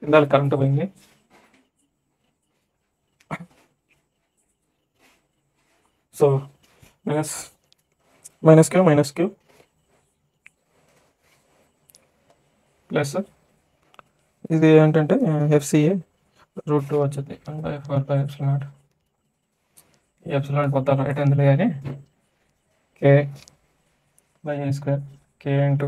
ఇందాక కరెంట్ పోయింది so minus minus Q minus Q plus ఇది ఏంటంటే ఎఫ్సిఏ రూట్ టూ వచ్చింది one by four by epsilon naught ఈ ఎప్సిల్ నాట్ మొత్తం రైట్ ఎందులో కానీ K by A square K into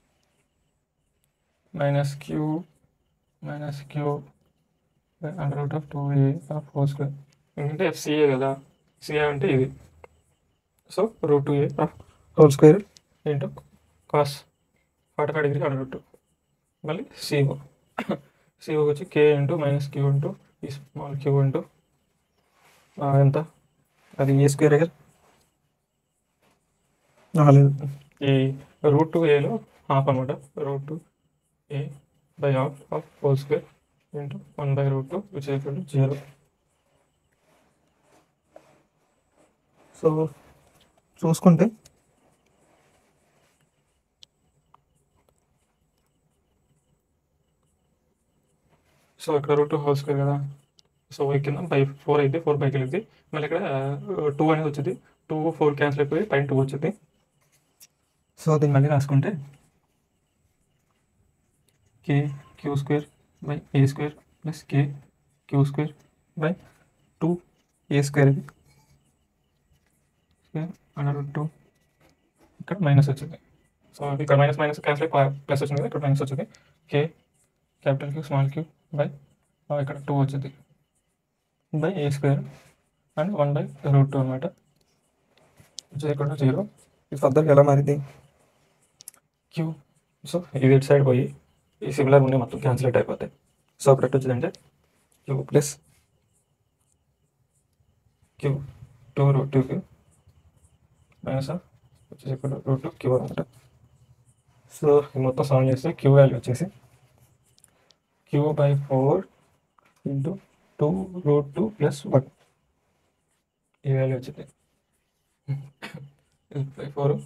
minus Q minus Q by under root of two A of four square ఎందుకంటే FCA కదా CA అంటే ఇది so root two A of whole square into cos forty five degree under root two మళ్ళీ CO CO వచ్చి K into minus Q into ఈ small Q into ఎంత అది A square కదా ఆ, లేదు ఈ రూట్ టూ ఏలో హాఫ్ అనమాట root two A by half of whole square into one by root two which equal to zero so చూసుకుంటే సో ఇక్కడ రూట్ హోల్ స్క్వేర్ కదా సో ఈ కింద బై ఫోర్ అయితే ఫోర్ బైకి వెళ్ళింది మళ్ళీ ఇక్కడ టూ అనేది వచ్చింది టూ ఫోర్ క్యాన్సిల్ అయిపోయి పైన టూ వచ్చింది సో దీన్ని మళ్ళీ రాసుకుంటే K queue square by A square plus K queue square by two A square ఇది స్క్వేర్ అండర్ టూ ఇక్కడ మైనస్ వచ్చింది సో ఇక్కడ మైనస్ మైనస్ క్యాన్సిల్ అయిపోయి ప్లస్ వచ్చింది కదా ఇక్కడ మైనస్ వచ్చింది K capital Q small Q by ఇక్కడ టూ వచ్చింది by A square and one by root two అనమాట ఇక్కడ జీరో ఇది ఫర్దర్ ఎలా మారింది క్యూ సో ఇది ఇటు సైడ్ పోయి ఈ సిమిలర్ ఉండే మొత్తం క్యాన్సిలేట్ అయిపోతాయి సో అప్పుడు ఎట్టు వచ్చిందంటే Q plus Q two root two Q minus వచ్చేసి ఇక్కడ రూట్ టూ క్యూ అనమాట సో ఇది మొత్తం సాల్వ్ చేస్తే క్యూ వాల్యూ వచ్చేసి Q by four into two root two plus one ఈ వాల్యూ వచ్చింది బై ఫోర్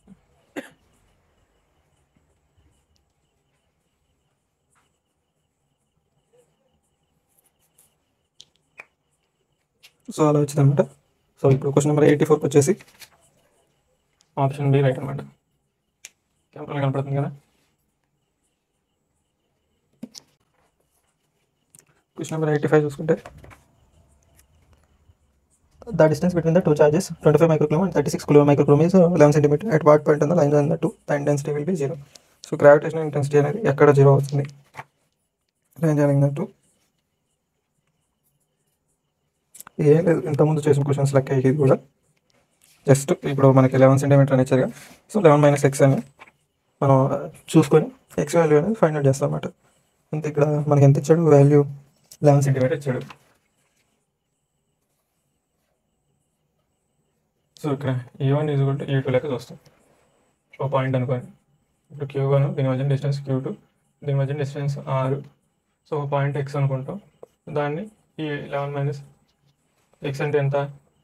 సో అలా వచ్చింది అనమాట సో ఇప్పుడు క్వశ్చన్ నెంబర్ ఎయిటీ ఫోర్కి వచ్చేసి ఆప్షన్ బి రైట్ అనమాట కెమెరా కనపడుతుంది కదా క్వశ్చన్ నెంబర్ ఎయిటీ ఫైవ్ చూసుకుంటే the distance between the two charges twenty five microcoulomb and thirty six kilo microcoulomb is eleven centimetre at what point on the line on the two the intensity will be zero so gravitation intensity అనేది ఎక్కడ zero అవుతుంది line joining the two ఏం లేదు ఇంతకుముందు చేసిన questions లెక్క ఇది కూడా జస్ట్ ఇప్పుడు మనకి లెవెన్ సెంటీమీటర్ అని ఇచ్చారుగా సో లెవెన్ మైనస్ ఎక్స్ అని మనం చూసుకొని ఎక్స్ వాల్యూ అనేది ఫైండ్ అవుట్ చేస్తాం అన్నమాట అంతే ఇక్కడ మనకి ఎంత ఇచ్చాడు వాల్యూ లెవెన్ సెంటీమీటర్ ఇచ్చాడు సో ఇక్కడ A one is to A two లెక్క చూస్తాం ఒక పాయింట్ అనుకోండి ఇప్పుడు క్యూ వన్ దీని మధ్య డిస్టెన్స్ క్యూ టూ దీని మధ్య డిస్టెన్స్ ఆరు సో ఒక పాయింట్ ఎక్స్ అనుకుంటాం దాన్ని ఈ లెవెన్ మైనస్ ఎక్స్ అంటే ఎంత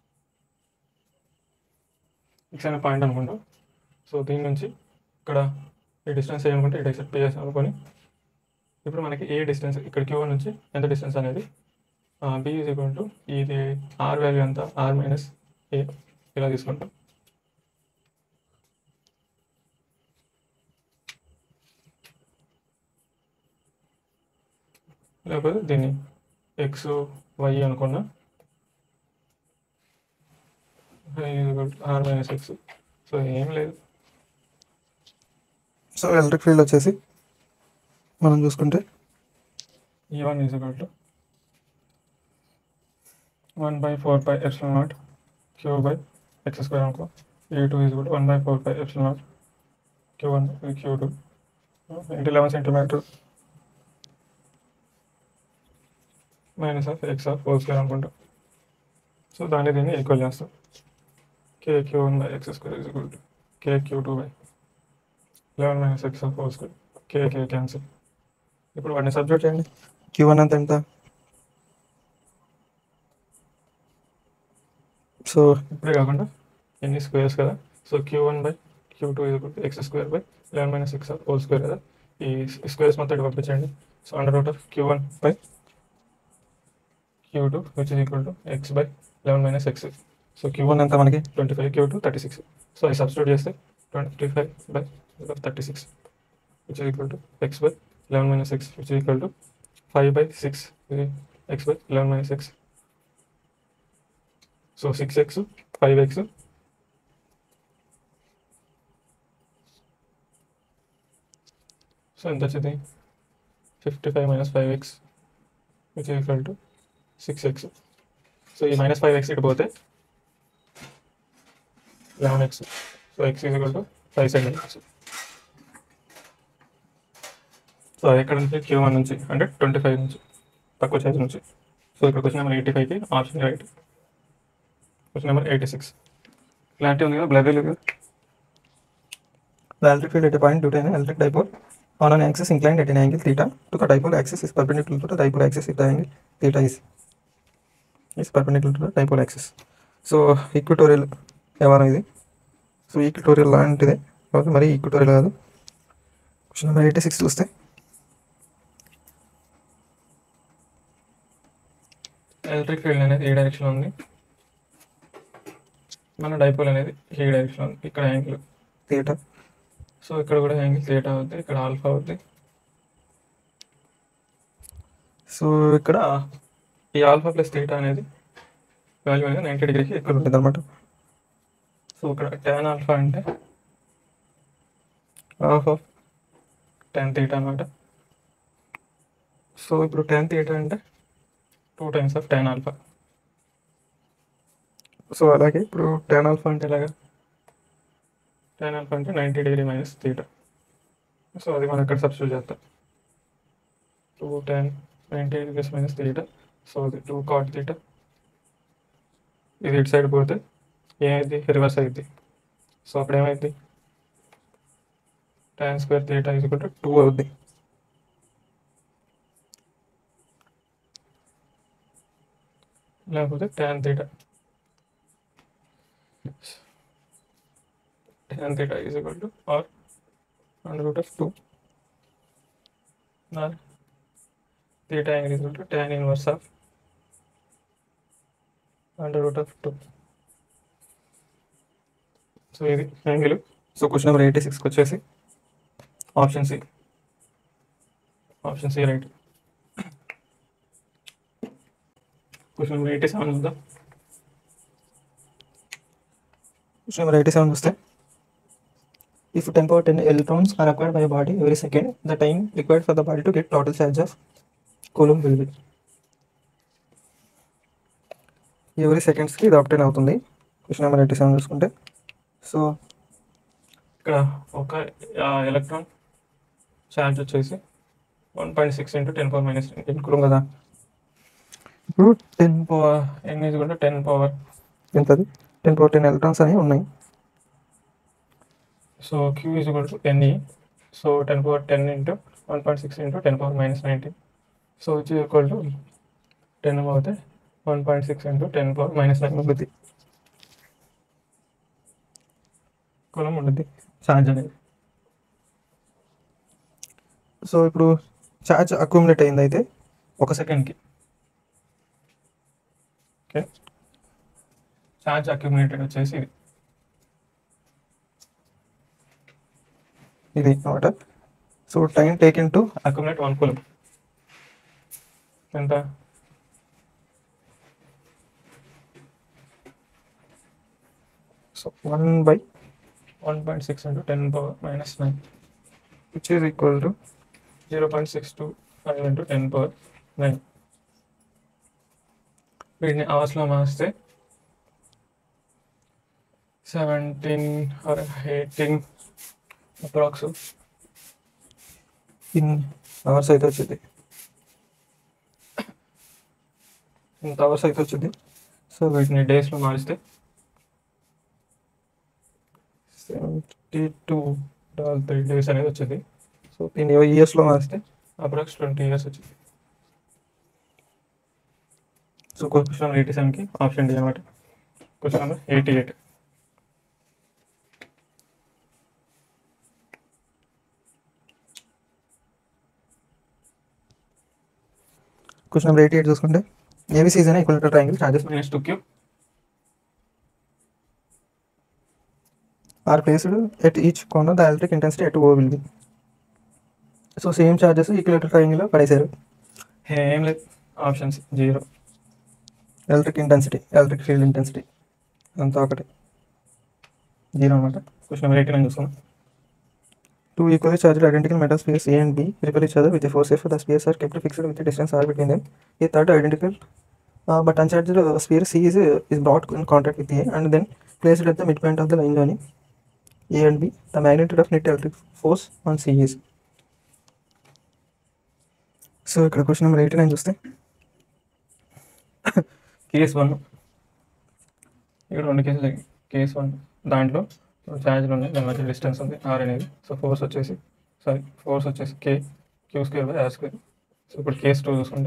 ఎక్స్ అనే పాయింట్ అనుకుంటాం సో దీని నుంచి ఇక్కడ ఈ డిస్టెన్స్ ఏమనుకుంటే ఇటు ఎక్సెప్ట్ పిఎస్ అనుకొని ఇప్పుడు మనకి ఏ డిస్టెన్స్ ఇక్కడ క్యూ నుంచి ఎంత డిస్టెన్స్ అనేది బి ఈజ్ ఈక్వల్ టు ఇది ఆర్ వాల్యూ ఎంత ఆర్ మైనస్ ఏ ఇలా తీసుకుంటాం లేకపోతే దీన్ని ఎక్స్ వై అనుకున్నా ఆర్ మైనస్ ఎక్స్ సో ఏం లేదు సో ఎలక్ట్రిక్ ఫీల్డ్ వచ్చేసి మనం చూసుకుంటే ఈ one is equal to one by four by epsilon naught Q by X square అనుకో A two is equal to one by four by epsilon naught Q one Q two into eleven centimetre minus of x of whole square అనుకుంటాం so దాన్ని దీన్ని equal చేస్తాం K Q one by X square is equal to K Q two by eleven minus X of whole square K K cancel ఇప్పుడు వాటిని subject చేయండి Q one అంత ఎంత so ఇప్పుడే కాకుండా ఎన్ని స్క్వేర్స్ కదా so Q one by Q two ఇది X square by eleven minus X whole square కదా ఈ స్క్వేర్స్ మొత్తం ఇటు పంపించండి so under root of Q one by Q two which is equal to X by eleven minus X so Q one ఎంత మనకి twenty five Q two thirty six so అది substitute చేస్తే twenty five by thirty six which is equal to X by eleven minus X which is equal to five by six X by eleven minus X so six X five X so ఎంత వచ్చింది fifty five minus five X which equal to six X so ఈ minus five X ఇటు పోతే eleven X so X equal to five seven X so అది ఎక్కడ నుంచి Q one నుంచి అంటే ట్వంటీ ఫైవ్ నుంచి తక్కువ ఛార్జ్ నుంచి సో ఇక్కడ క్వశ్చన్ నెంబర్ ఎయిటీ ఫైవ్కి option right question number eighty six clarity ఉంది కదా బ్లర్ లేదు కదా The electric field at a point due to an electric dipole on an axis inclined at an angle theta to the dipole axis is perpendicular to the dipole axis if the angle theta is is perpendicular to the dipole axis. So equatorial వ్యవహారం ఇది so equatorial లాంటిదే కాదు మరి equatorial కాదు question number eighty six చూస్తే electric field అనేది ఏ direction ఉంది మన డైపోల్ అనేది ఏ డైరెక్షన్ ఉంది ఇక్కడ యాంగిల్ థియేటర్ సో ఇక్కడ కూడా యాంగిల్ థియేటా అవుద్ది ఇక్కడ ఆల్ఫా అవుద్ది సో ఇక్కడ ఈ ఆల్ఫా ప్లస్ థీటా అనేది వాల్యూ అనేది నైంటీ డిగ్రీకి ఎక్కువ ఉంటుంది ఉంటుంది అనమాట సో ఇక్కడ ట్యాన్ ఆల్ఫా అంటే హాఫ్ ఆఫ్ టెన్ థీటా అనమాట సో ఇప్పుడు టెన్ థీటా అంటే two times of tan alpha so అలాగే ఇప్పుడు టెన్ ఆల్ఫా అంటే ఎలాగా టెన్ ఆల్ఫా అంటే ninety degree minus theta so అది మనం ఇక్కడ సబ్స్టిట్యూట్ చేస్తాం two tan ninety degrees minus theta so అది టూ కాట్ థీటా ఇది ఇటు సైడ్ పోతే ఏమైంది రివర్స్ అయింది సో అప్పుడు ఏమైంది tan square theta is equal to two అవుద్ది లేకపోతే tan theta tan theta is equal to or under root of two or theta angle is equal to tan inverse of under root of two so ఇది angle so question number eighty సిక్స్కి వచ్చేసి option C option C right question number eighty seven ఉందా question number eighty seven చూస్తే if ten power ten electrons are acquired by body every second the time required for the body to get total charge of coulomb will be every సెకండ్స్కి ఇది obtain అవుతుంది question number eighty seven చూసుకుంటే so ఇక్కడ ఒక electron charge వచ్చేసి one point six into ten power minus అనుకున్నాం కదా ఇప్పుడు టెన్ పవర్ ఎన్ ఈజ్ కూడా టెన్ పవర్ ఎంతది టెన్ పవర్ టెన్ ఎలక్ట్రాన్స్ అనేవి ఉన్నాయి so Q is equal to N E so ten power ten into one point six into ten power minus nineteen so which equal to ten అవుతే one point six into ten power minus nine ఉంటుంది coulomb ఉంటుంది charge అనేది so ఇప్పుడు charge accumulate అయింది అయితే ఒక సెకండ్కి okay charge accumulated వచ్చేసి ఇది ఇది అనమాట so time taken to accumulate one coulomb ఎంత so one by one point six into ten power minus nine which is equal to zero point six two five into ten power nine వీటిని అవర్స్లో మార్చితే seventeen or eighteen approx in hours అయితే వచ్చింది ఇంత hours అయితే వచ్చింది so వీటిని డేస్లో మారిస్తే seventy two dot three days అనేది వచ్చింది సో దీన్ని ఇయర్స్లో మారిస్తే అప్రాక్స్ ట్వంటీ ఇయర్స్ వచ్చింది సో క్వశ్చన్ నెంబర్ ఎయిటీ సెవెన్కి ఆప్షన్ డి అనమాట question number eighty eight question number eighty eight చూసుకుంటే ఏబీసీ ఈజ్ అనే equal triangle charges minus two Q are placed at each corner the electric intensity at O will be so same charges equal ట్రయాంగిల్లో పడేశారు ఏం లేదు options zero electric intensity electric field intensity అంతా ఒకటి zero అనమాట question number eighty nine చూసుకున్నాం Two equally charged identical metal spheres A and B repel each other with a force F. The spheres are kept fixed with a distance R between them. A third identical uh, but uncharged uh, sphere C is, uh, is brought in contact with A and then placed at the midpoint of the line joining A and B. The magnitude of net electric force on C is. So ఇక్కడ question number eighty nine చూస్తే case one ఇక్కడ రెండు కేసులు case one దాంట్లో ఛార్జ్లు ఉన్నాయి దాని మధ్య distance ఉంది ఆర్ అనేది సో ఫోర్స్ వచ్చేసి సారీ ఫోర్స్ వచ్చేసి K queue square by are square so ఇప్పుడు కేస్ టూ చూసుకుంటే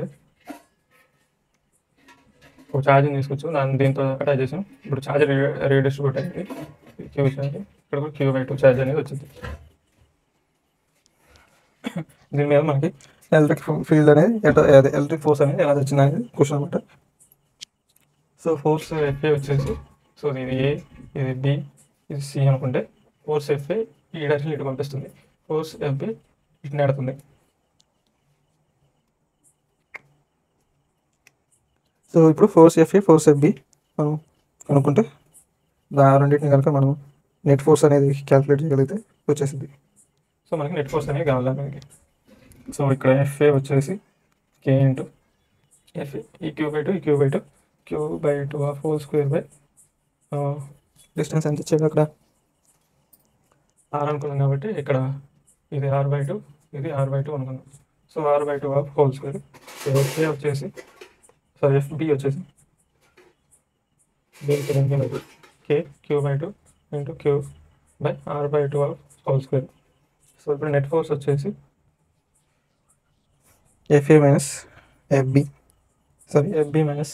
ఒక ఛార్జింగ్ తీసుకొచ్చు దాన్ని దీంతో అటాచ్ చేసాం ఇప్పుడు ఛార్జ్ రీడిస్ట్రిబ్యూట్ అయింది క్యూ ఛార్జ్ ఇక్కడ కూడా క్యూ బై టూ ఛార్జ్ అనేది వచ్చింది దీని మీద మనకి ఎలక్ట్రిక్ ఫీల్డ్ అనేది ఎట- అదే ఎలక్ట్రిక్ ఫోర్స్ అనేది ఎలా వచ్చింది అనేది క్వశ్చన్ అనమాట సో ఫోర్స్ ఎఫ్ఏ వచ్చేసి సో ఇది ఏ ఇది బి ఇది సి అనుకుంటే ఫోర్స్ ఎఫ్ఏ ఈ డైరెక్షన్ ఇటు పంపిస్తుంది ఫోర్స్ ఎఫ్బి ఇటు నెడుతుంది సో ఇప్పుడు ఫోర్స్ ఎఫ్ఏ ఫోర్స్ ఎఫ్బి మనం కనుక్కుంటే దా రెండింటిని కనుక మనం నెట్ ఫోర్స్ అనేది క్యాలిక్యులేట్ చేయగలిగితే వచ్చేసింది సో మనకి నెట్ ఫోర్స్ అనేవి కావాలి మనకి సో ఇక్కడ ఎఫ్ఏ వచ్చేసి కే ఇంటూ ఎఫ్ఏ ఈ క్యూ బై టూ ఈ Q by two Q by two of whole square by distance ఎంత ఇచ్చాడు అక్కడ ఆర్ అనుకున్నాం కాబట్టి ఇక్కడ ఇది ఆర్ బై టూ ఇది ఆర్ బై టూ అనుకున్నాం so R by two of whole square so F A వచ్చేసి సారీ ఎఫ్బి వచ్చేసి దీనికి దీనికి K Q by two into Q by R by two of whole square so ఇప్పుడు net force వచ్చేసి F A minus F B sorry F B minus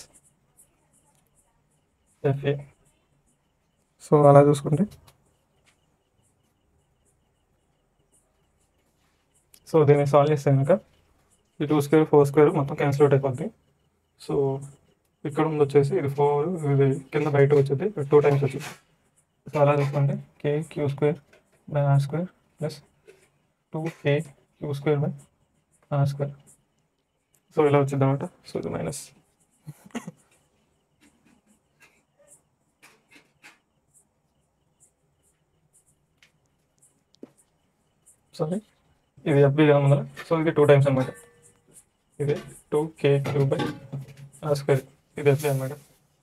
F A so అలా చూసుకుంటే so దీన్ని solve చేస్తే కనుక ఈ టూ స్క్వేర్ ఫోర్ స్క్వేర్ మొత్తం క్యాన్సిల్ అవుట్ అయిపోద్ది సో ఇక్కడ ఉంది వచ్చేసి ఇది ఫోర్ ఇది కింద బయట వచ్చేది టూ టైమ్స్ వచ్చింది సో అలా చూసుకుంటే K queue square by are square plus two K queue square by are square so ఇలా వచ్చింది అనమాట సో ఇది మైనస్ సారీ ఇది ఎఫ్బి కదా ముందర సో ఇది టూ టైమ్స్ అనమాట ఇది two K cube by are square ఇది ఎఫ్బి అనమాట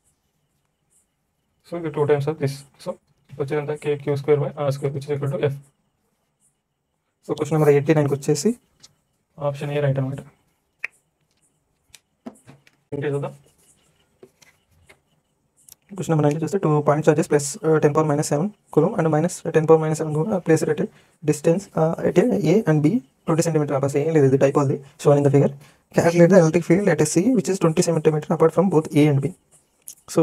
సో ఇది two times of this so వచ్చేదంతా K queue square by are square which equal to F so question number eighty నైన్కి వచ్చేసి ఆప్షన్ ఏ రైట్ అనమాట ఇంకే చూద్దాం క్వశ్చన్ నెంబర్ నైన్టీ చూస్తే two point charges plus ten power minus seven coulomb and minus ten power minus seven place at distance at A and B twenty centimetre అపాస్ ఏం లేదు ఇది టైప్ అది shown in the figure calculate the electric field at C which is twenty centimetre apart from both A and B so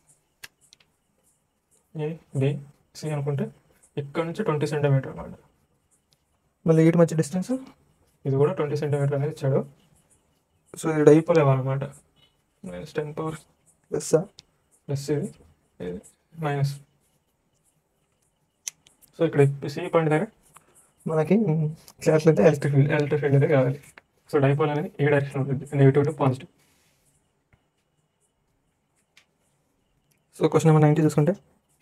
A B C అనుకుంటే ఇక్కడ నుంచి twenty centimetre అనమాట మళ్ళీ వీటి మధ్య డిస్టెన్స్ ఇది కూడా ట్వంటీ సెంటీమీటర్ అనేది ఇచ్చాడు సో ఇది డైప్ డైపోల్ అనమాట minus ten power plus plus ఇది ఇది మైనస్ సో ఇక్కడ సి పాయింట్ దగ్గర మనకి calculate electric field electric field అనేది కావాలి సో డైపోల్ అనేది ఏ డైరెక్షన్ ఉంటుంది negative to positive so question number ninety చూసుకుంటే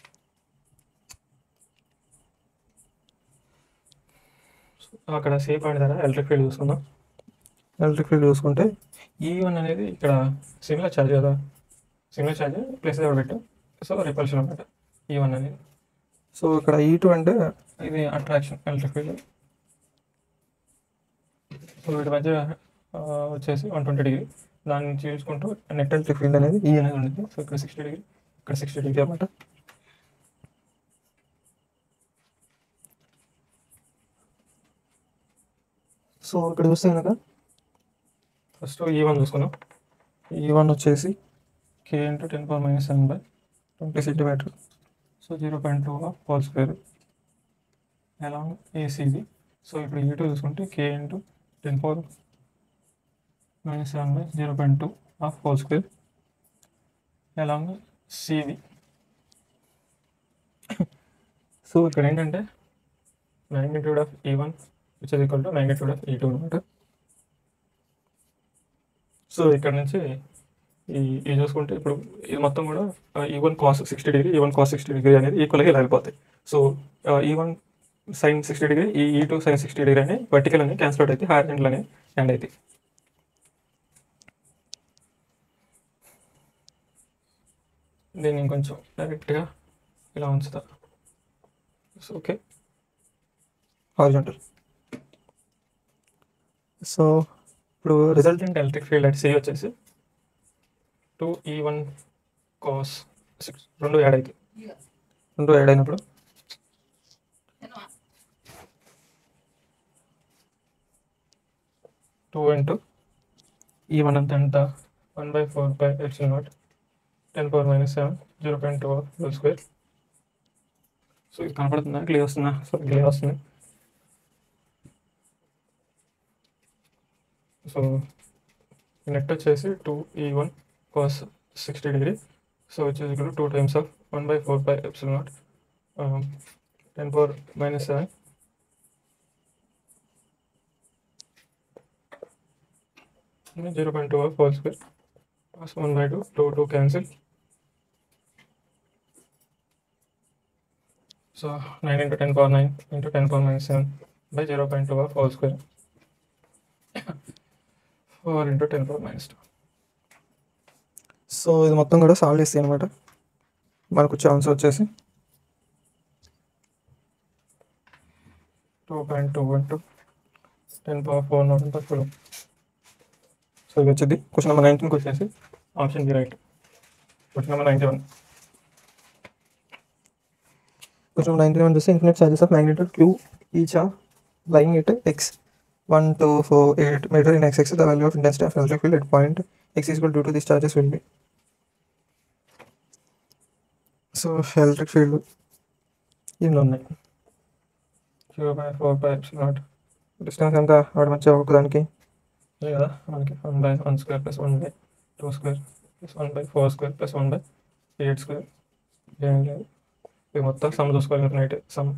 అక్కడ సి పాయింట్ దగ్గర ఎలక్ట్రిక్ ఫీల్డ్ చూసుకుందాం ఎలక్ట్రిక్ ఫీల్డ్ చూసుకుంటే ఈ వన్ అనేది ఇక్కడ సిమిలర్ ఛార్జ్ కదా సిమిలర్ ఛార్జ్ ప్లస్ ఎవరు పెట్టు సో రిపల్షన్ అనమాట ఈ వన్ అనేది సో ఇక్కడ ఈ టూ అంటే ఇది అట్రాక్షన్ ఎలక్ట్రిక్ ఫీల్డ్ సో వీటి మధ్య ఆ, వచ్చేసి వన్ ట్వంటీ డిగ్రీ దాన్ని చూసుకుంటూ నెట్ ఎలక్ట్రిక్ ఫీల్డ్ అనేది ఈ అనేది ఉంటుంది సో ఇక్కడ సిక్స్టీ డిగ్రీ ఇక్కడ సిక్స్టీ డిగ్రీ అనమాట సో ఇక్కడ చూస్తే కనుక ఫస్ట్ ఈ వన్ చూసుకుందాం ఈ వన్ వచ్చేసి కే into ten power minus seven by twenty centimetre so zero point two whole square along ఏసీది సో ఇప్పుడు ఈ టూ చూసుకుంటే K into ten power minus 7 by 0.2 of whole square along CV. So ఇక్కడ ఏంటంటే magnitude of E one which is equal to magnitude of E two అనమాట so ఇక్కడ నుంచి ఈ ఈ చూసుకుంటే ఇప్పుడు ఇది మొత్తం కూడా E one cos sixty degree E one cos sixty degree అనేది ఈక్వల్గా ఇలా వెళ్ళిపోతాయి సో ఈ one sine sixty degree E E two sine sixty degree అని వర్టికల్ అని క్యాన్సిల్ అవుట్ అయితే హారిజెంటల్ అని ఎండ్ అవుతాయి దీన్ని ఇంకొంచెం డైరెక్ట్గా ఇలా ఉంచుతా సో ఓకే హారిజాంటల్ సో ఇప్పుడు రిజల్ట్ రిజల్టెంట్ ఎలక్ట్రిక్ ఫీల్డ్ అంటే సి వచ్చేసి two E one cos six రెండు యాడ్ అవుతాయి రెండు యాడ్ అయినప్పుడు టూ ఇంటూ ఈ వన్ అంత ఎంత one by four by epsilon naught ten power minus seven zero point two whole square so ఇది కనపడుతుందా క్లియర్ వస్తుందా సో క్లియర్ వస్తుంది సో నెట్ వచ్చేసి two E one cos sixty degree so వచ్చేసి ఇక్కడ two times of one by four by epsilon naught ten power minus seven zero point two of whole square plus one by two two two cancel so nine into ten power nine into ten power minus seven by zero point two of whole square four into ten power minus two so ఇది మొత్తం కూడా solve చేస్తాయి అనమాట మనకు వచ్చే answer వచ్చేసి two point two into ten power four not into four so ఇది వచ్చింది క్వశ్చన్ నెంబర్ నైన్టీన్కి వచ్చేసి option B right question number ninety one question number nineteen one చూస్తే infinite charges of magnitude Q each are lying at X one two four eight metre in X X the value of intensity of electric field at point X equal due to this charges will be so electric field దీనిలో ఉన్నాయి zero by four by epsilon naught distance ఎంత వాటి మధ్య ఒకదానికి ఇదే కదా మనకి one by one square plus one by two square plus one by four square plus one by eight square ఏం లేదు ఇది మొత్తం సమ్ చూసుకోవాలి నైట్ సమ్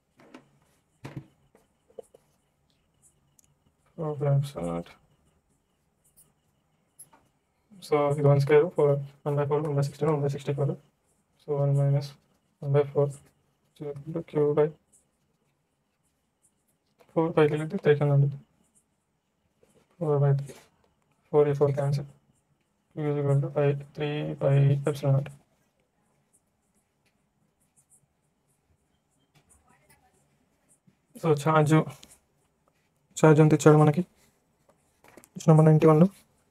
సో ఇది one square four one by four one by sixteen one by sixty four so one minus one by four Q by four పైకి వెళ్ళి three కింద ఉంటుంది ఫోర్ బై త్రీ ఫోర్ ఈ four cancel Q is equal to five three by epsilon naught so charge charge ఎంత ఇచ్చాడు మనకి number ninety one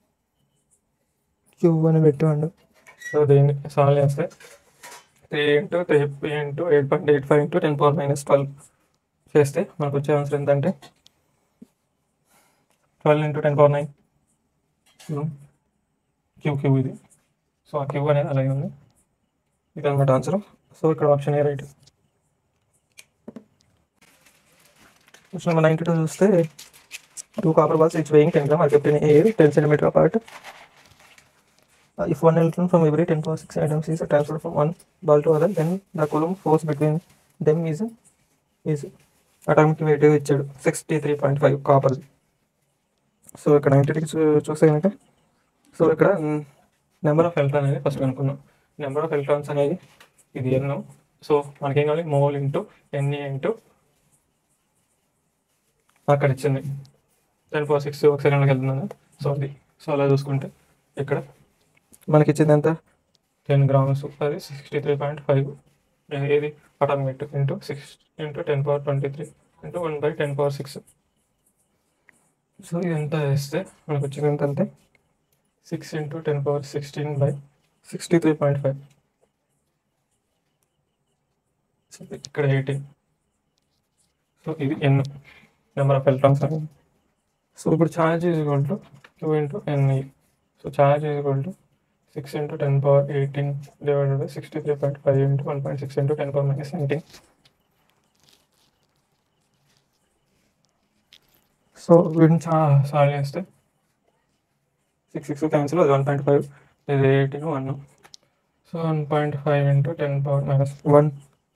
Q అని పెట్టివాడు సో దీన్ని సాల్వ్ చేస్తే three into three into eight point eight five into ten power minus twelve చేస్తే మనకు వచ్చే ఆన్సర్ ఎంతంటే twelve into ten power nine Q Q ఇది సో ఆ క్యూ అనేది అలాగే ఉంది ఇది అనమాట ఆన్సర్ సో ఇక్కడ option A right question number ninety two చూస్తే two copper balls its weighing ten gram are kept in air ten centimetre apart if one electron from every ten power six atoms is transfer from one ball to other then the coulomb force between them is is atomic weight ఇచ్చాడు sixty three point five copper so ఇక్కడ ninety చూస్తే కనుక so ఇక్కడ number of electron అనేది first కనుక్కున్నాం number of electrons అనేది ఇది ఎన్నో సో మనకేం కావాలి మోల్ ఇంటూ ఎన్ఈ ఇంటూ అక్కడ ఇచ్చింది టెన్ ఫోర్ సిక్స్ ఒక సెకండ్కి వెళ్తున్నాను సో అది సో అలా చూసుకుంటే ఇక్కడ మనకి ఇచ్చింది ఎంత టెన్ గ్రామ్స్ అది సిక్స్టీ త్రీ పాయింట్ ఫైవ్ ఏది atomic into six into ten power twenty three into one by ten power six so ఇది ఎంత వేస్తే మనకు వచ్చింది ఎంత అంటే six into ten power sixteen by sixty three point five so ఇక్కడ ఎయిటీన్ సో ఇది ఎన్ నెంబర్ ఆఫ్ ఎలక్ట్రాన్స్ అనేది సో ఇప్పుడు charge is equal to q into ne so charge is equal to six into ten power eighteen divided by sixty three point five into one point six into ten power minus nineteen so వీటిని చాలా solve చేస్తే six six cancel అది one point five ఇది eighteen one so one point five into ten power minus one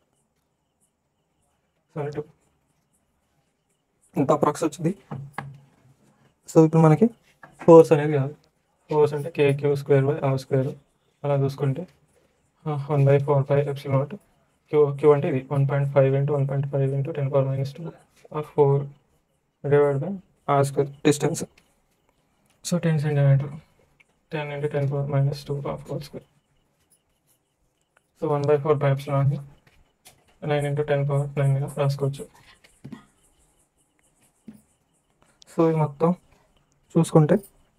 sorry two ఇంత approx వచ్చింది so ఇప్పుడు మనకి force అనేది కాదు ఫోర్స్ అంటే k queue square by are square అలా చూసుకుంటే one by four five epsilon naught queue queue అంటే ఇది one point five into one point five into ten power minus two four divide by are square distance so ten centimeter ten into ten power minus two of four square so one by four by epsilon naught nine into ten power నైన్గా రాసుకోవచ్చు so ఇది మొత్తం చూసుకుంటే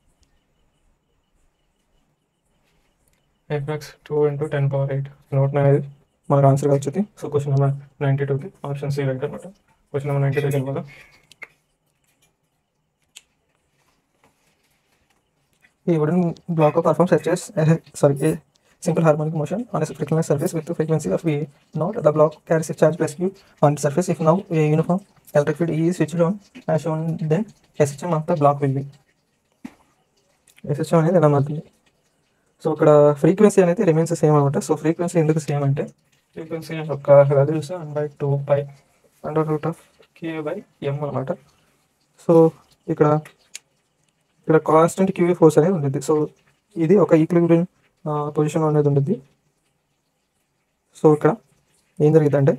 fx two into ten power eight note అనేది మనకు ఆన్సర్గా వచ్చింది so question number ninety టూకి ఆప్షన్ సి రైట్ అనమాట క్వశ్చన్ నెంబర్ నైంటీ టూకి వెళ్ళిపోదాం A wooden block of performs such as a, sorry a simple harmonic motion on a frictionless surface with the frequency of V naught. The block carries a charge plus Q on the surface. If now a uniform electric field E is switched on as shown, then SHM of the block will be. SHM అనేది ఎలా మారుతుంది so ఇక్కడ frequency అనేది remains same అనమాట so frequency ఎందుకు same అంటే frequency యొక్క value చూస్తే one by two pi under root of k by m అనమాట సో ఇక్కడ ఇక్కడ కాన్స్టెంట్ క్యూవీ ఫోర్స్ అనేది ఉంటుంది సో ఇది ఒక ఈక్విలిబ్రియం పొజిషన్ అనేది ఉంటుంది సో ఇక్కడ ఏం జరిగింది అంటే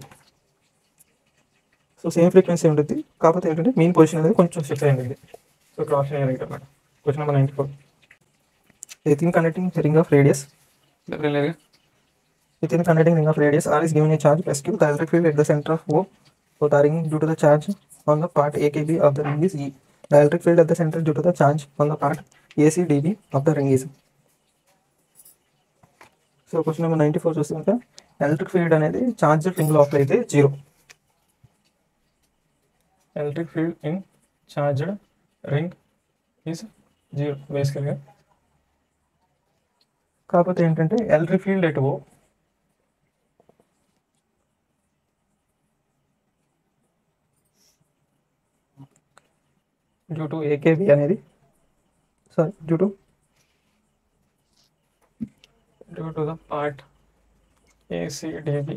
సో సేమ్ ఫ్రీక్వెన్సీ ఉంటుంది కాకపోతే ఏంటంటే మెయిన్ పొజిషన్ అనేది కొంచెం షిఫ్ట్ అయింది సో ఇక్కడ ఆప్షన్ ఏ రైట్ అనమాట question number ninety four within conducting ring of radius లేదు within conducting ring of radius r is given a charge plus q the electric field at the center of o for the ring due to the charge on the part akb of the ring is e the electric field at the center due to the charge on the part ac db of the ring is so question number ninety four చూస్తుంటే electric field అనేది charge ring లోపల అయితే zero electric field in charged ring is zero బేసికల్గా కాకపోతే ఏంటంటే electric field ఎటు due to AKB అనేది sorry due to due to the part ACDB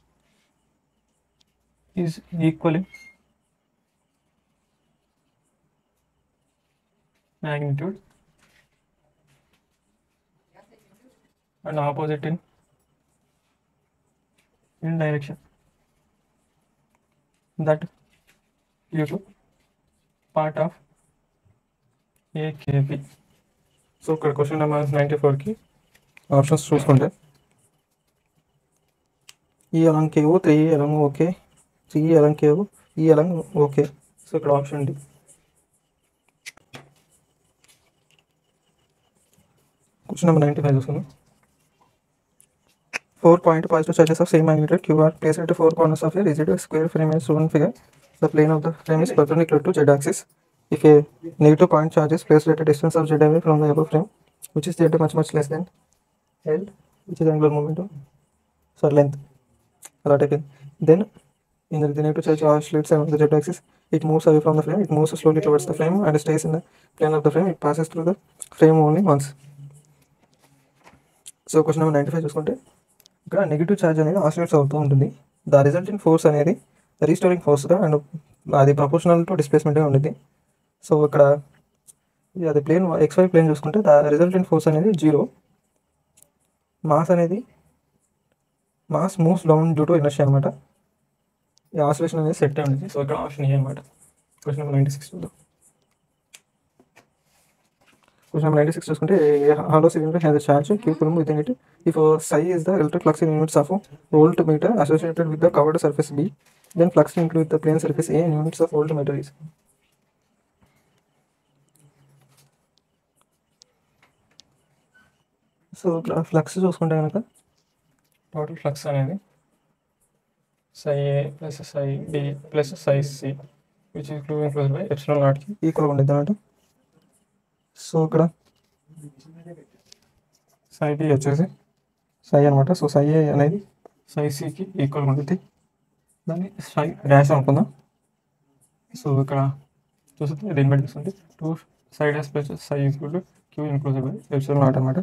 is equally magnitude and opposite in in direction that due to part of AKB. So ఇక్కడ question number ninety ఫోర్కి options చూసుకుంటే E along కేవు three along okay three along కేవు E along okay so ఇక్కడ option D question number ninety five చూసుకుందాం four point positive charges of same magnitude q are placed at the four corners of a rigid square frame as shown figure. The plane of the frame is perpendicular to z axis. If a negative point charge is placed at a distance of z away from the above frame, which is z much much less than L, which is angular momentum, sorry length, అలా అయిపోయింది then in the the negative charge oscillates around the z axis. It moves away from the frame. It moves slowly towards the frame and stays in the plane of the frame. It passes through the frame only once. So question number ninety five చూసుకుంటే ఇక్కడ negative charge అనేది oscillates అవుతూ ఉంటుంది the resulting force అనేది restoring ఫోర్స్గా and అది proportional to డిస్ప్లేస్మెంటే ఉంటుంది సో ఇక్కడ ఇది అది ప్లేన్ ఎక్స్వై ప్లేన్ చూసుకుంటే ద రిజల్టెంట్ ఫోర్స్ అనేది జీరో మాస్ అనేది mass moves down due to energy అనమాట ఈ ఆసిలేషన్ అనేది సెట్ అయి ఉంది సో ఇక్కడ ఆప్షన్ ఏ అనమాట క్వశ్చన్ నెంబర్ నైంటీ సిక్స్ చూద్దాం Question number 96 చూసుకుంటే a hollow cylinder has a charge q coulomb within it. If uh, psi is the electric flux in units of voltmeter associated with the covered surface B, then flux linked with the plane surface A in units of voltmeter is. So flux చూసుకుంటే కనుక total flux అనేది psi A plus psi B plus psi C which is clue close by epsilon నాట్కి equal ఉంటుంది అనమాట so ఇక్కడ సై B వచ్చేసి సై అనమాట so Sye A అనేది సై సికి ఈక్వల్ ఉంటుంది దాన్ని సై డాష్ అనుకుందాం సో ఇక్కడ చూస్తే దీన్ని బట్టి చూస్తుంటే two psi dash plus psi equal to q inclusive by epsilon naught అనమాట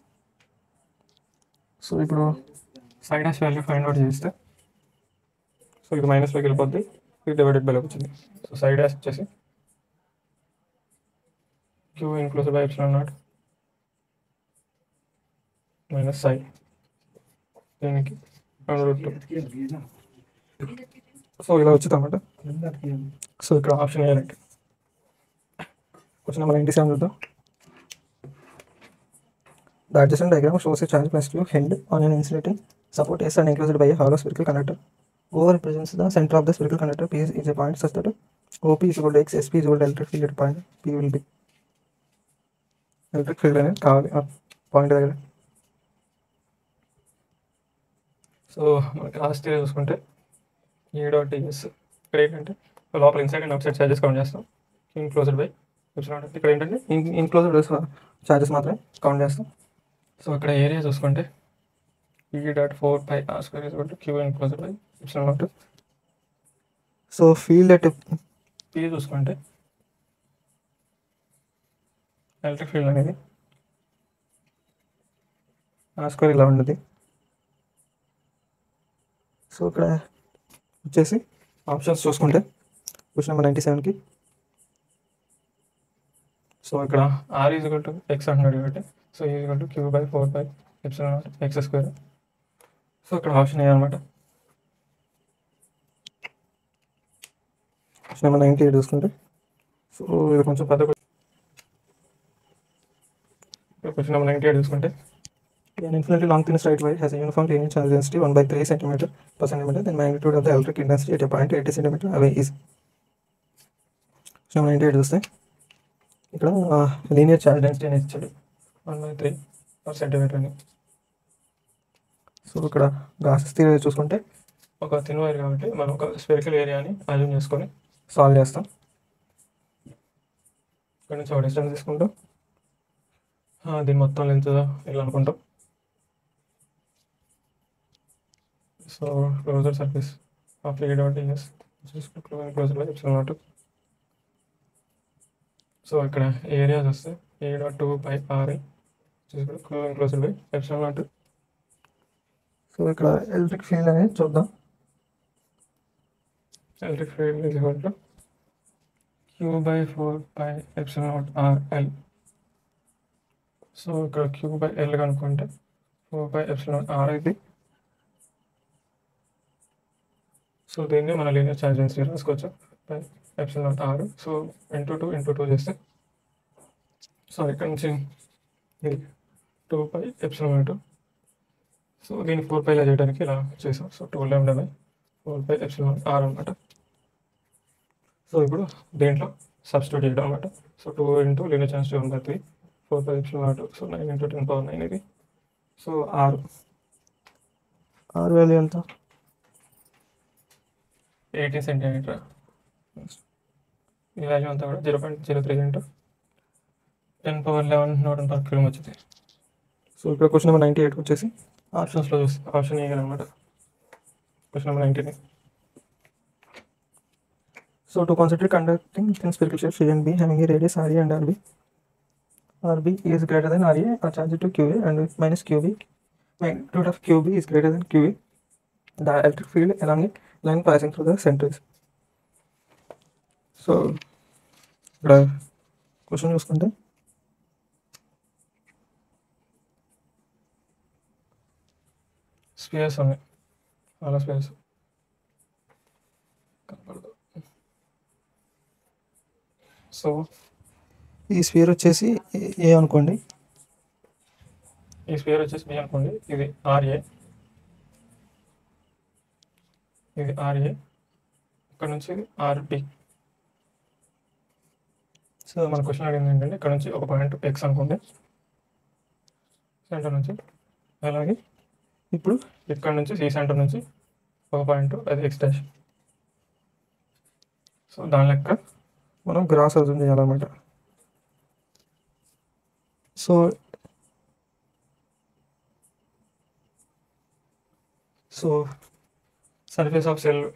సో ఇప్పుడు side dash value find out చేస్తే సో ఇది మైనస్లోకి వెళ్ళిపోద్ది ఇది డివైడెడ్ బైలోకి వచ్చింది సో సైడ్ డాష్ వచ్చేసి q inclusive by epsilon naught minus psi దీనికి రూట్ టూ సో ఇలా వచ్చింది అనమాట సో ఇక్కడ ఆప్షన్ వేయాలంటే క్వశ్చన్ నెంబర్ నైంటీ సెవెన్ చూద్దాం The adjacent diagram shows a charge plus Q held on an insulating support S and enclosed by a hollow spherical conductor. O represents the center of the spherical conductor. P is, is a point such that OP is equal to X, SP is equal to electric field at point P will be. Electric field అనేది కావాలి ఆ point దగ్గర so మనకి last year చూసుకుంటే E dot TS ఇక్కడ ఏంటంటే లోపల inside and outside charges count చేస్తాం ఇన్క్లోజ్డ్ బై ఇక్కడ ఏంటంటే Enclosed charges మాత్రమే కౌంట్ చేస్తాం సో ఇక్కడ ఏరియా చూసుకుంటే E dot four by are square is to q enclosed by epsilon naught so field at P చూసుకుంటే ఎలక్ట్రిక్ ఫీల్డ్ అనేది ఆ స్క్వేర్ ఇలా ఉంటుంది సో ఇక్కడ వచ్చేసి ఆప్షన్స్ చూసుకుంటే క్వశ్చన్ నెంబర్ నైంటీ సెవెన్కి సో ఇక్కడ ఆర్ ఈజ్వల్ టు ఎక్స్ అంటున్నాడు కాబట్టి so equal to q by four by epsilon naught x square so ఇక్కడ ఆప్షన్ ఏ అనమాట క్వశ్చన్ నెంబర్ నైంటీ ఎయిట్ చూసుకుంటే సో ఇది కొంచెం పెద్ద క్వశ్చన్ నెంబర్ నైంటీ ఎయిట్ చూసుకుంటే An infinitely long thin straight wire has a uniform linear charge density 1 by 3 centimeter per centimeter. Then magnitude of the electric intensity at a point 80 centimeter away is. So ninety eight చూస్తే ఇక్కడ linear charge density అనేది ఇచ్చాడు one by three per centimeter అని so ఇక్కడ Gauss's theory చూసుకుంటే ఒక thin wire కాబట్టి మనం ఒక స్పెరికల్ ఏరియాని అజ్యూమ్ చేసుకొని సాల్వ్ చేస్తాం ఇక్కడ నుంచి ఒక డిస్టెన్స్ తీసుకుంటాం ఆ, దీని మొత్తం లెంత్ ఇలా అనుకుంటాం so closer surface of E dot S closer by epsilon naught so ఇక్కడ ఏరియాస్ వస్తే A dot two by r closer by epsilon naught so ఇక్కడ ఎలక్ట్రిక్ ఫీల్డ్ అనేది చూద్దాం electric field is equal to q by 4 pi epsilon naught r l so ఇక్కడ q by l కనుక్కుంటే four by epsilon r ఇది so దీన్ని మన linear charge density రాసుకోవచ్చు by epsilon r so into two into two చేస్తే so ఇక్కడ నుంచి ఇది two by epsilon two so దీన్ని ఫోర్ పైలా చేయడానికి ఇలా చేసాం so two eleven by four by epsilon r అనమాట సో ఇప్పుడు దీంట్లో సబ్స్టిట్యూట్ చేయడం అనమాట so two into linear chance one by three four by epsilon naught so nine into ten power nine ఇది సో ఆరు ఆర్ వాల్యూ ఎంత eighteen centimeter ఈ value అంతా కూడా zero point zero three into ten power eleven newton per kilo వచ్చింది so ఇక్కడ question number ninety eight వచ్చేసి ఆప్షన్స్లో చూస్తే ఆప్షన్ ఏ అనమాట question number nineteen So to consider conducting thin spherical shape C and B having a radius RA and RB, RB is greater than RA are charged to QA and minus QB. Magnitude of QB is greater than QA. The electric field along a line passing through the center is. So ఇక్కడ question చూసుకుంటే space ఉన్నాయి చాలా space కనపడదు so ఈ spear వచ్చేసి ఏ- ఏ అనుకోండి ఈ spare వచ్చేసి బి అనుకోండి ఇది ఆర్ఏ ఇది ఆర్ఏ ఇక్కడ నుంచి ఇది ఆర్బి సో మన క్వశ్చన్ అడిగింది ఏంటంటే ఇక్కడ నుంచి ఒక పాయింట్ ఎక్స్ అనుకోండి సెంటర్ నుంచి అలాగే ఇప్పుడు ఇక్కడ నుంచి సి సెంటర్ నుంచి ఒక పాయింట్ అది ఎక్స్ డాష్ సో దాని లెక్క మనం గ్రాస్ అర్థం చేయాలన్నమాట so so surface of cell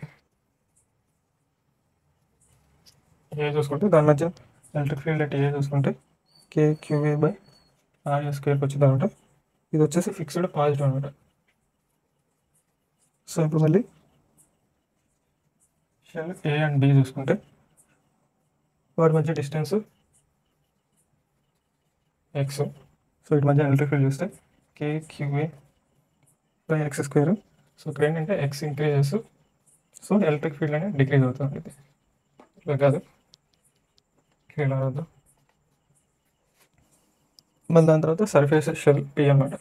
A చూసుకుంటే దాని మధ్య ఎలక్ట్రిక్ ఫీల్డ్ అంటే ఏ చూసుకుంటే కే క్యూఏ బై ఆర్ఏ స్క్వేర్కి వచ్చింది అనమాట ఇది వచ్చేసి ఫిక్స్డ్ పాజిటివ్ అనమాట సో ఇప్పుడు మళ్ళీ షెల్ ఏ అండ్ బి చూసుకుంటే వాటి మధ్య డిస్టెన్స్ ఎక్స్ సో వీటి మధ్య ఎలక్ట్రిక్ ఫీల్డ్ చూస్తే k qA by X square so ఇక్కడ ఏంటంటే x increases so electric field అనేది డిక్రీజ్ అవుతుంది ఇది ఇలా కాదు ఇక్కడ ఇలా అవుతుంది మళ్ళీ దాని తర్వాత సర్ఫేస్ షెల్ పి అనమాట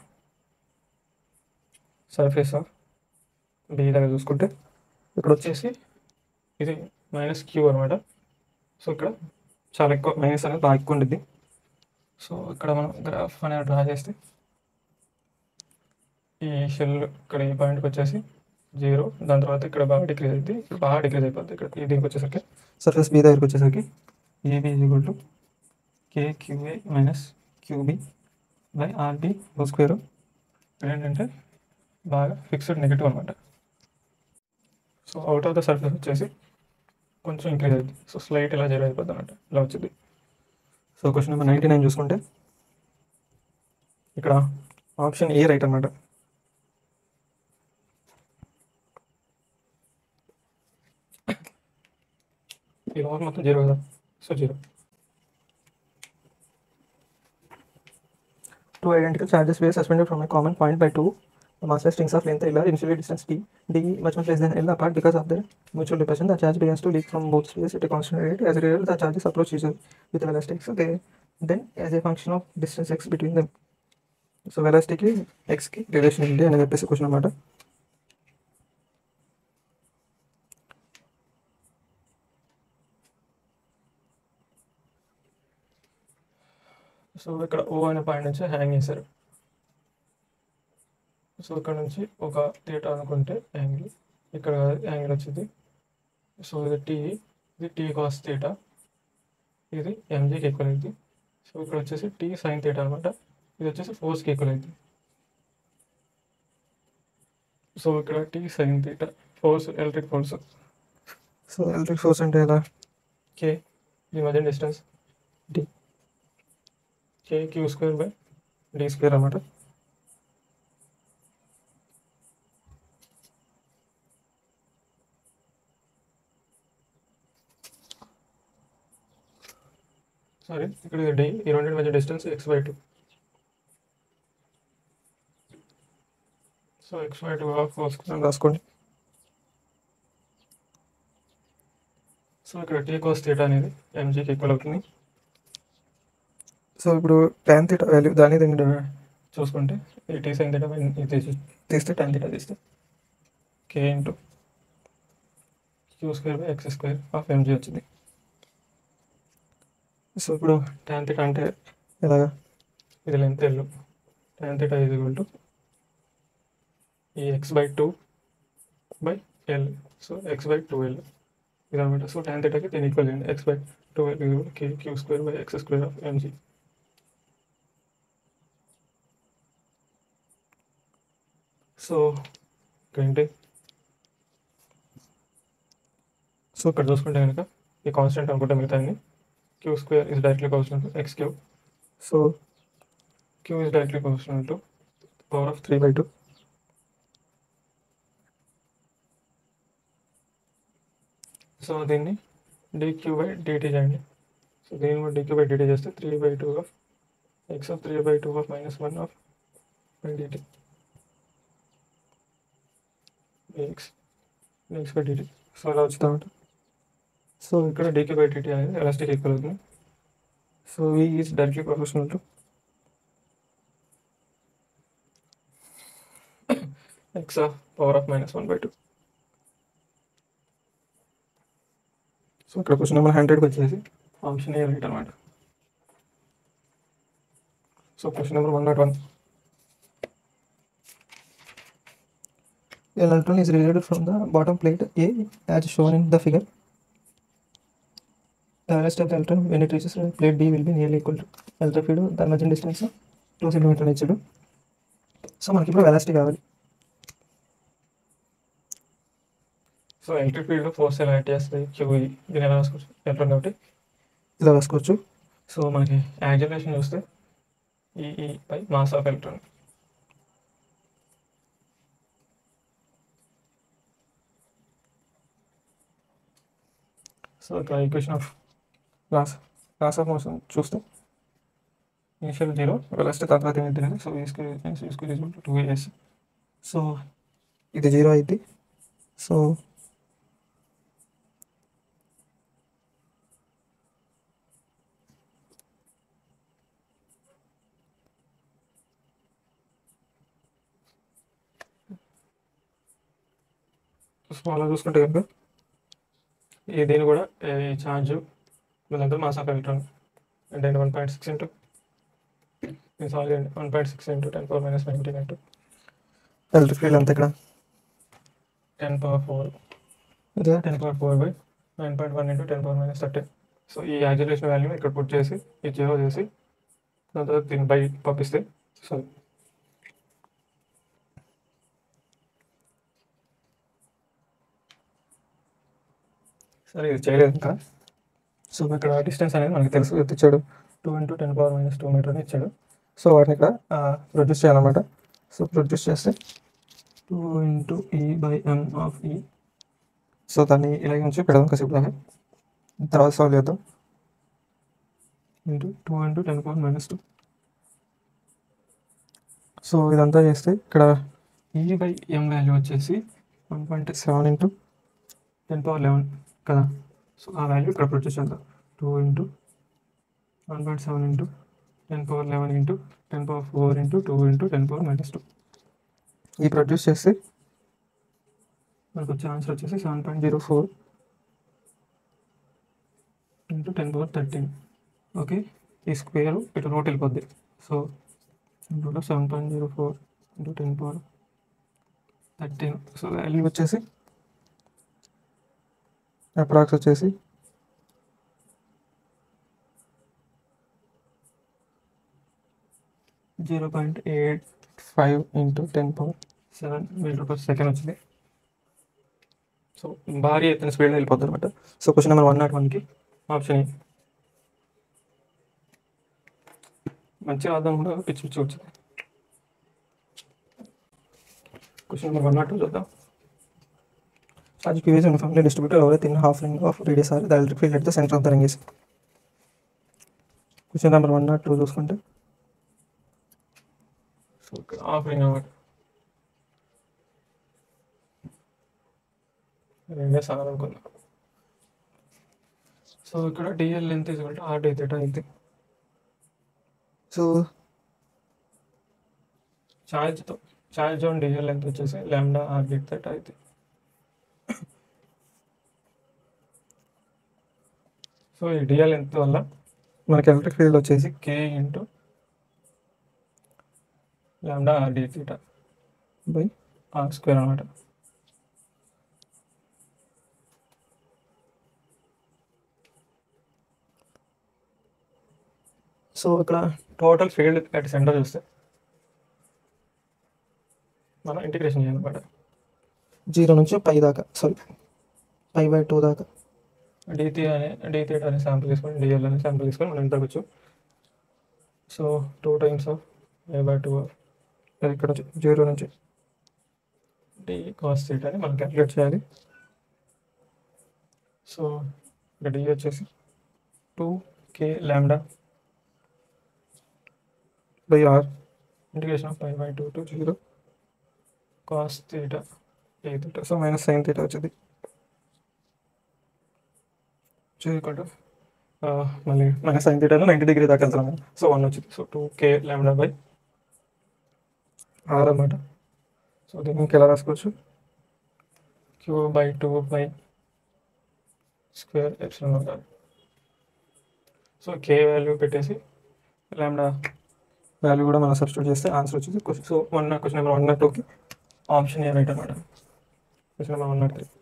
సర్ఫేస్ ఆఫ్ బి దగ్గర చూసుకుంటే ఇక్కడ వచ్చేసి ఇది మైనస్ క్యూ అనమాట సో ఇక్కడ చాలా ఎక్కువ మైనస్ అనేది బాగా ఎక్కువ ఉండిద్ది సో ఇక్కడ మనం గ్రాఫ్ అనేది డ్రా చేస్తే ఈ షెల్ ఇక్కడ ఈ పాయింట్కి వచ్చేసి జీరో దాని తర్వాత ఇక్కడ బాగా డిక్రీజ్ అవుతుంది ఇక్కడ బాగా డిక్రీజ్ అయిపోతుంది ఇక్కడ ఈ దీనికి వచ్చేసరికి సర్ఫేస్ బి దగ్గరికి వచ్చేసరికి AB is equal to k qA minus qB by rB whole square ఇక్కడ ఏంటంటే బాగా ఫిక్స్డ్ నెగిటివ్ అనమాట so out of the surface వచ్చేసి కొంచెం ఇంక్రీజ్ అవుతుంది సో స్లైట్ ఇలా జీరో అయిపోద్ది అనమాట ఇలా వచ్చింది so question number ninety nine చూసుకుంటే ఇక్కడ ఆప్షన్ ఏ రైట్ అనమాట ఈ లోపల మొత్తం జీరో కదా so zero Two identical charges were suspended from a common point by two master strings of length L are initially distance t, d much much less than L apart because of their mutual repulsion. The charge begins to leak from both spheres at a constant rate. As a result, the charges approach each other with velocity x. Okay, then as a function of distance x between them. So వెలాసిటీకి ఎక్స్కి relation ఉంది అని చెప్పేసి question అనమాట so ఇక్కడ ఓ అనే point నుంచి hang చేశారు సో ఇక్కడ నుంచి ఒక థీటా అనుకుంటే యాంగిల్ ఇక్కడ యాంగిల్ వచ్చింది సో ఇది టీ ఇది టీ కాస్ థీటా ఇది ఎంజీకి ఈక్వల్ అయింది సో ఇక్కడ వచ్చేసి టీ సైన్ థీటా అనమాట ఇది వచ్చేసి ఫోర్స్కి ఈక్వల్ అయింది సో ఇక్కడ T sine theta force electric force so electric force అంటే ఎలా కే ఈ మధ్య distance d k queue square by d square అనమాట సారీ ఇక్కడ డి ఈ రెండింటి మధ్య distance x by two so x by two of four square రాసుకోండి సో ఇక్కడ టీ కాస్ థీటా అనేది ఎంజీకి ఈక్వల్ అవుతుంది సో ఇప్పుడు టెన్ థీటా వాల్యూ దాని దీన్ని చూసుకుంటే ఈ టీ సైన్ థీటా ఇది తీస్తే టెన్ థీటా తీస్తే k into q square by X square of mg వచ్చింది సో ఇప్పుడు టెన్ థీటా అంటే ఎలాగా ఇది లెంత్ ఎల్లు టెన్ థీటా ఇది ఈక్వల్ టు ఈ x by two by l so x by two l ఇదనమాట సో టెన్ థీటాకి దీని ఈక్వల్ చేయండి x by two l k queue square by X square of mg so ఏంటి so ఇక్కడ చూసుకుంటే కనుక ఈ కాన్స్టెంట్ అనుకుంటే మిగతా q square is directly constant x q so q is directly constant to power of three by two so దీన్ని dq by dt చేయండి so దీన్ని కూడా డిక్యూ బై డిటీ చేస్తే three by two of x of three by two of minus one of by dt x x by dt so అలా వచ్చుతామంట so ఇక్కడ dq by dt అనేది elastic equal అవుతుంది so v is directly proportional to x of power of minus one by two so ఇక్కడ question number హండ్రెడ్కి వచ్చేసి option A right అనమాట so question number one naught one An electron is radiated from the bottom plate A as shown in the figure. The velocity of the electron when it reaches plate B will be nearly equal to electric field the emergent distance two centimeter ఇచ్చాడు so మనకి ఇప్పుడు velocity కావాలి so electric field force ఎలా act చేస్తుంది qE దీన్ని ఎలా రాసుకోవచ్చు electron కాబట్టి ఇలా రాసుకోవచ్చు సో మనకి యాక్సిలరేషన్ చూస్తే e by mass of electron so ఇక్కడ equation of laws laws of motion చూస్తే ఇనిషియల్ జీరో వెలాసిటీ తర్వాత ఏమైంది తెలియదు సో ఈ స్క్వేర్ ఈ square is two a s so ఇది జీరో అయింది సో సో అలా చూసుకుంటే కనుక ఈ దీని కూడా ఈ ఛార్జ్ వీళ్ళంతా మాస్ ఆఫ్ ఎలక్ట్రాన్ అంటే one point six into sorry అండి one point six into ten power minus nineteen into electric field అంతా ఇక్కడ టెన్ పవర్ ఫోర్ ఇదే ten power four by nine point one into ten power minus thirteen so ఈ acceleration value ఇక్కడ put చేసి ఈ zero చేసి దాని తర్వాత దీన్ని బై పంపిస్తే సో సరే ఇది చేయలేదు ఇంకా సో ఇక్కడ డిస్టెన్స్ అనేది మనకి తెలుసు ఎంత ఇచ్చాడు two into ten power minus two meter అని ఇచ్చాడు సో వాటిని ఇక్కడ ప్రొడ్యూస్ చేయాలన్నమాట సో ప్రొడ్యూస్ చేస్తే two into e by m of e so దాన్ని ఇలాగే ఉంచి పెడదాం కాసేపు దాకా తర్వాత సాల్వ్ చేద్దాం into two into ten power minus two so ఇదంతా చేస్తే ఇక్కడ ఈ బై ఎం వాల్యూ వచ్చేసి one point seven into ten power eleven కదా సో ఆ వాల్యూ ఇక్కడ ప్రొడ్యూస్ చేద్దాం two into one point seven into ten power eleven into ten power four into two into ten power minus two ఈ produce చేస్తే మనకు వచ్చే answer వచ్చేసి seven point zero four into ten power thirteen okay ఈ square ఇటు root వెళ్ళిపోద్ది so into seven point zero four into ten power thirteen so value వచ్చేసి approx వచ్చేసి zero point eight five into ten power seven meter per second వచ్చింది సో భారీ ఎత్తున స్పీడ్లో వెళ్ళిపోద్ది అనమాట so question number one not వన్కి ఆప్షన్ ఏ మంచి రాద్దాం కూడా పిచ్చి పిచ్చి వచ్చింది question number one not two చూద్దాం As Q is uniformly distributed over a thin half ring of radius r, the electric field at the center of the ring is. Question number one not two చూసుకుంటే so ఇక్కడ ఆఫరింగ్ అన్నమాట రెండే sir అనుకున్నా so ఇక్కడ dl ఎంత తీసుకుంటే r d theta ఇది సో ఛార్జ్తో ఛార్జ్ ఆన్ డిఎల్ ఎంత వచ్చేసి లెమ్డా ఆర్ డి థీటా ఇది సో ఈ డిఎల్ ఎంత వల్ల మనకి ఎలక్ట్రిక్ ఫీల్డ్ వచ్చేసి కే into lambda r d theta by are square అనమాట సో ఇక్కడ టోటల్ ఫీల్డ్ అట్ సెంటర్ చూస్తే మనం ఇంటిగ్రేషన్ చేయాలన్నమాట జీరో నుంచి పై దాకా సారీ పై బై టూ దాకా డిథీ అనే డిథీ అనే శాంపుల్ తీసుకొని డిఎల్ అనే శాంపుల్ తీసుకొని మనం ఎంత వచ్చు so two times of a by two అది ఇక్కడ నుంచి జీరో నుంచి డి కాస్ థీటా అని మనం క్యాలిక్యులేట్ చేయాలి సో ఇక్కడ డి వచ్చేసి two k lambda by r integration of pi by two to zero cos theta a theta so minus sine theta వచ్చింది చేయకుండా మళ్ళీ మైనస్ సైన్ థీటాలో నైంటీ డిగ్రీ దాకా వెళ్తున్నాం సో వన్ వచ్చింది so two k lambda by r అన్నమాట so దీన్ని ఇంకెలా రాసుకోవచ్చు q by two by square epsilon అవుతుంది సో కే వాల్యూ పెట్టేసి ల్యాండా వాల్యూ కూడా మనం సబ్స్టిట్యూట్ చేస్తే ఆన్సర్ వచ్చేసి question so one question number one not టూకి ఆప్షన్ ఏ రైట్ అనమాట question number one not three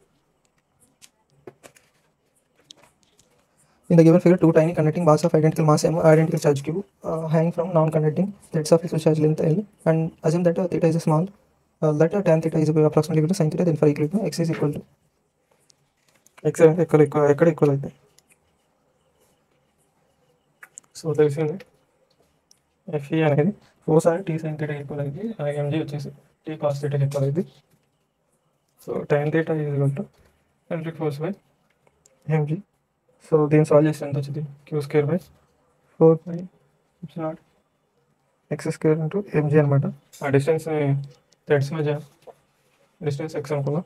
In the given figure, two tiny conducting bars of identical mass m, identical charge q, uh, hang from non-conducting plates of equal charge length l, and assume that uh, theta is a small, uh, that uh, tan theta is approximately equal to sin theta, then for equilibrium, x is equal to x అనేది ఎక్కడ ఎక్కువ ఎక్కడ equal అవుతాయి so తెలిసింది f e అనేది four sir T sine theta equal అయింది అలాగే mg వచ్చేసి టీ కాస్ థీటా ఈక్వల్ అయింది so tan theta equal to electric force by mg so దీన్ని సాల్వ్ చేస్తే ఎంత వచ్చింది q square by four by not x square into mg అనమాట ఆ డిస్టెన్స్ థ్రెడ్స్ మధ్య డిస్టెన్స్ ఎక్స్ అనుకున్నాం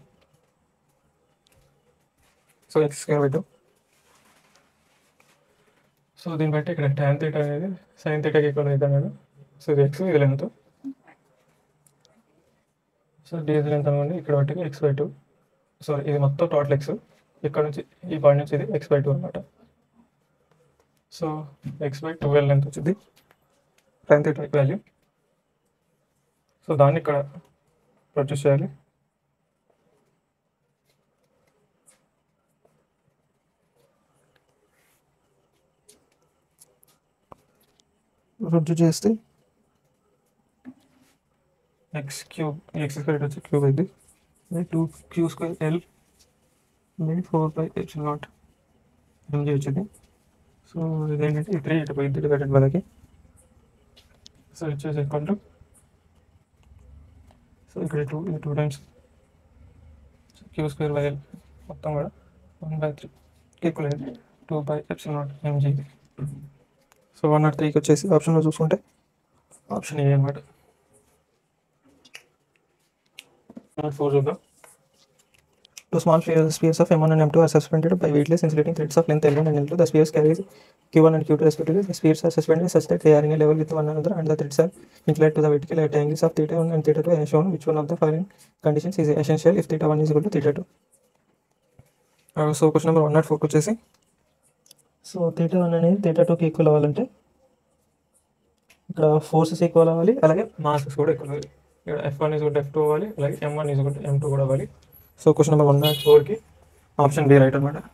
సో ఎక్స్ స్క్వేర్ పెట్టు సో దీన్ని బట్టి ఇక్కడ ట్యాన్ థీటా అనేది సైన్ థీటాకి ఈక్వల్ అవుతాం కదా సో ఇది ఎక్స్ ఇది లెంత్ సో డీజ్ లెంత్ అనుకోండి ఇక్కడ బట్టి ఎక్స్ బై టూ సారీ ఇది మొత్తం టోటల్ ఎక్స్ ఇక్కడ నుంచి ఈ పాయింట్ నుంచి ఇది ఎక్స్ బై టూ అనమాట so x by twelve length వచ్చింది టెన్ థీటా వాల్యూ సో దాన్ని ఇక్కడ ప్రొడ్యూస్ చేయాలి రుజు చేస్తే ఎక్స్ క్యూబ్ ఎక్స్ స్క్వేర్ వచ్చి క్యూబ్ అయింది by two q square l by four by h not mg వచ్చింది సో ఇదేంటంటే ఈ త్రీ ఇటు పోయింది డివైడెడ్ బై సో వచ్చేసి ఈక్వల్ టు సో ఇక్కడ టూ ఇది two times q square by l మొత్తం కూడా వన్ బై త్రీ ఈక్వల్ అయింది two by h not mg so one not త్రీకి వచ్చేసి ఆప్షన్లో చూసుకుంటే ఆప్షన్ ఏ అనమాట ఫోర్ చూద్దాం Two small spheres, spheres of M1 and M2 are suspended by weightless insulating threads of length L1 and L2. The spheres carry Q1 and Q2 respectively. The spheres are suspended such that they are in a level with one another and the threads are inclined to the vertical at angles of theta 1 and theta 2 as shown. Which one of the following conditions is essential if theta 1 is equal to theta 2? Uh, so question number 1 not ఫోర్కి వచ్చేసి so theta one అనేది theta టూకి equal అవ్వాలంటే ఇక్కడ forces equal అవ్వాలి అలాగే masses కూడా ఎక్కువ అవ్వాలి ఇక్కడ F one is F two అవ్వాలి అలాగే m one is m two కూడా అవ్వాలి so question number one not ఫోర్కి ఆప్షన్ బి రైట్ అనమాట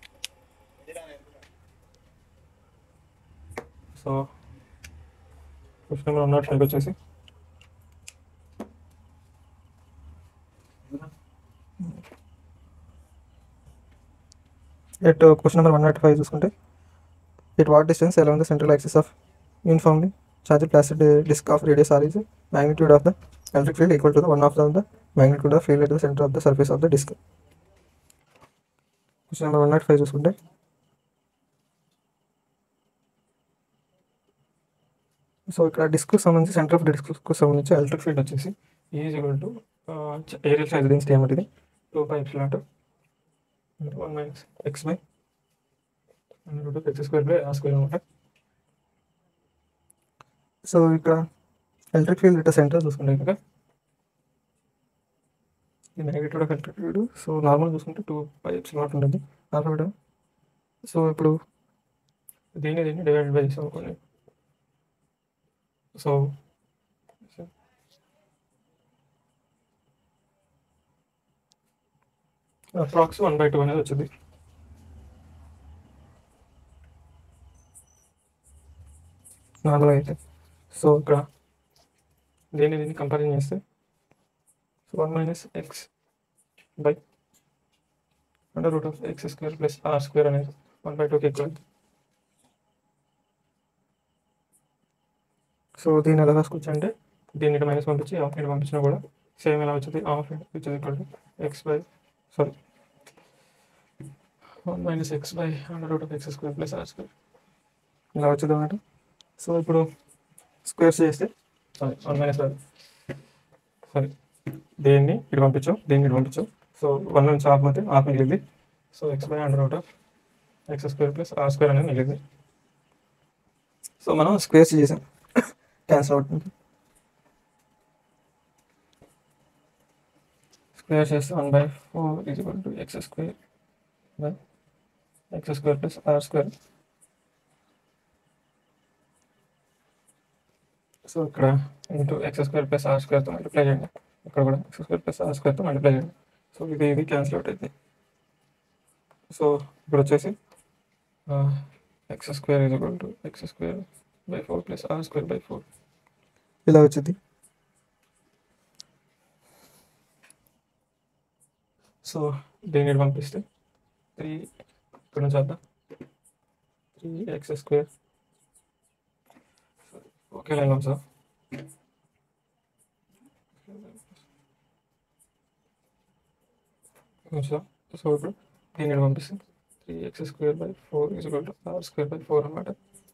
so question number one not five వచ్చేసి at question number one not five చూసుకుంటే at what distance along the central axis of uniformly charged plastic disc of radius r is magnitude of the electric field equal to the one of the, the magnitude of field at the center of the surface of the disc question number one not five చూసుకుంటే so ఇక్కడ disc సంబంధించి center of disc సంబంధించి electric field వచ్చేసి is equal to areal size density ఏమిటి ఇది two pi epsilon one minus x by root of x square by are square అనమాట so ఇక్కడ electric field ఇట్లా సెంటర్ చూసుకుంటే కనుక ఈ negative of electric field so normal చూసుకుంటే టూ పై ఎప్సిలాన్ ఉంటుంది ఆల్ఫా సో ఇప్పుడు దీన్ని దీన్ని డివైడ్ బై చేసాం అనుకోండి so approx one by two అనేది వచ్చింది నార్మల్గా అయితే సో ఇక్కడ దీన్ని దీన్ని కంపారిజన్ చేస్తే so one minus x by under root of x square plus r square అనేది వన్ బై టూకి ఎక్కువ సో దీన్ని ఎలా రాసుకోవచ్చు అంటే దీన్ని ఇటు మైనస్ పంపించి హాఫ్ ఇటు పంపించినా కూడా సేమ్ ఎలా వచ్చింది హాఫ్ ఇటు which equal to X by sorry one minus x by under root of x square plus r square ఇలా వచ్చింది అన్నమాట సో ఇప్పుడు స్క్వేర్స్ చేస్తే సారీ వన్ మైనస్ కాదు సారీ దీన్ని ఇటు పంపించాం దీన్ని ఇటు పంపించాం సో వన్ నుంచి హాఫ్ పోతే హాఫ్ మిగిలింది so x by under root of x square plus r square అనేది మిగిలింది సో మనం స్క్వేర్స్ చేసాం క్యాన్సిల్ అవుతుంది స్క్వేర్ చేస్తే one by four is equal to x square by X square plus r square so ఇక్కడ into x square plus r స్క్వేర్తో multiply చేయండి ఇక్కడ కూడా ఎక్స్ స్క్వేర్ ప్లస్ ఆర్ స్క్వేర్తో మల్టిప్లై చేయండి సో ఇది ఇది క్యాన్సిల్ అవుట్ అవుతుంది సో ఇప్పుడు వచ్చేసి x square is equal to x square by four plus r square by four ఇలా వచ్చింది సో దీన్ని ఇటు పంపిస్తే త్రీ ఇక్కడ నుంచి వద్దాం త్రీ ఎక్స్ స్క్వేర్ ఓకే లైన్లో సార్ సార్ సో ఇప్పుడు దీన్ని పంపిస్తే three x square by four is equal to r square by four అనమాట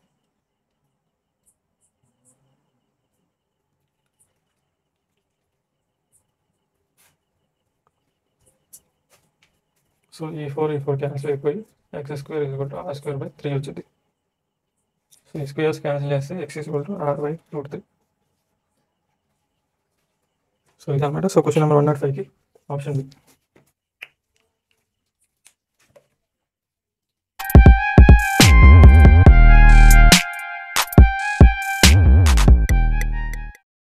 సో ఈ ఫోర్ ఈ ఫోర్ క్యాన్సిల్ అయిపోయి x square is equal to r square by three వచ్చింది so ఈ స్క్వేర్స్ క్యాన్సిల్ చేస్తే x is equal to r by root three so ఇదన్నమాట so question number one not ఫైవ్కి option B